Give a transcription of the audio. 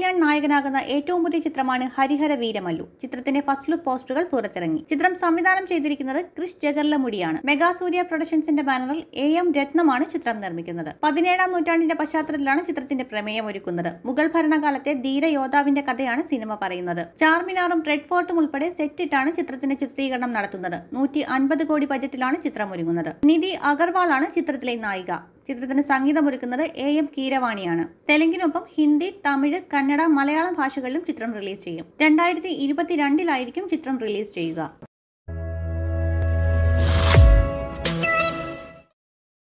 കല്യാൺ നായകനാകുന്ന ഏറ്റവും പുതിയ ചിത്രമാണ് ഹരിഹര വീരമല്ലു ചിത്രത്തിന്റെ ഫസ്റ്റ് ലുക്ക് പോസ്റ്ററുകൾ പുറത്തിറങ്ങി ചിത്രം സംവിധാനം ചെയ്തിരിക്കുന്നത് ക്രിസ് ജഗർലമുടിയാണ് മെഗാസൂര്യ പ്രൊഡക്ഷൻസിന്റെ ബാനറിൽ എ എം രത്നമാണ് ചിത്രം നിർമ്മിക്കുന്നത് പതിനേഴാം നൂറ്റാണ്ടിന്റെ പശ്ചാത്തലത്തിലാണ് ചിത്രത്തിന്റെ പ്രമേയം ഒരുക്കുന്നത് മുഗൾ ഭരണകാലത്തെ ധീര യോദ്ധാവിന്റെ കഥയാണ് സിനിമ പറയുന്നത് ചാർമിനാറും റെഡ് ഫോർട്ടും ഉൾപ്പെടെ സെറ്റിട്ടാണ് ചിത്രത്തിന്റെ ചിത്രീകരണം നടത്തുന്നത് നൂറ്റി അൻപത് കോടി ബജറ്റിലാണ് ചിത്രം ഒരുങ്ങുന്നത് നിധി അഗർവാളാണ് ചിത്രത്തിലെ നായിക ചിത്രത്തിന് സംഗീതമൊരുക്കുന്നത് എ എം കീരവാണിയാണ് തെലുങ്കിനൊപ്പം ഹിന്ദി തമിഴ് കന്നഡ മലയാളം ഭാഷകളിലും ചിത്രം റിലീസ് ചെയ്യും രണ്ടായിരത്തി ഇരുപത്തിരണ്ടിലായിരിക്കും ചിത്രം റിലീസ് ചെയ്യുക